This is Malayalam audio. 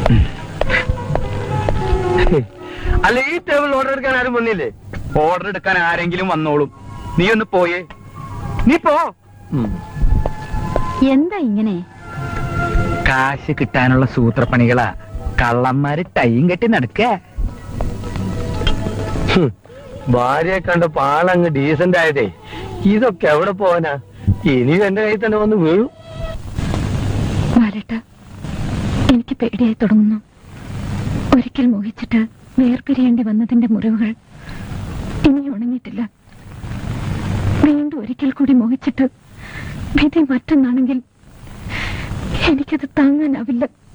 അല്ല ഈ ടേബിൾ ഓർഡർ എടുക്കാൻ ആരും വന്നില്ലേ ഓർഡർ എടുക്കാൻ ആരെങ്കിലും വന്നോളും നീ ഒന്ന് പോയേ നീ പോ എന്താ ഇങ്ങനെ കാശ് കിട്ടാനുള്ള സൂത്രപ്പണികളാ കള്ളന്മാര് ടൈം കെട്ടി നടക്ക ഹും. ഭാര്യയെ കണ്ടപ്പോ ആളങ്ങ് ഡീസന്റ് ആയതേ ഇതൊക്കെ എവിടെ പോവാനാ ഇനിയും എന്റെ കയ്യിൽ തന്നെ വന്ന് വീഴും ബാലേട്ട എനിക്ക് പേടിയായി തുടങ്ങുന്നു ഒരിക്കൽ മോഹിച്ചിട്ട് വേർപിരിയേണ്ടി വന്നതിന്റെ മുറിവുകൾ ഇനി ഉണങ്ങിയിട്ടില്ല വീണ്ടും ഒരിക്കൽ കൂടി മോഹിച്ചിട്ട് വിധി മറ്റൊന്നാണെങ്കിൽ എനിക്കത് താങ്ങാനാവില്ല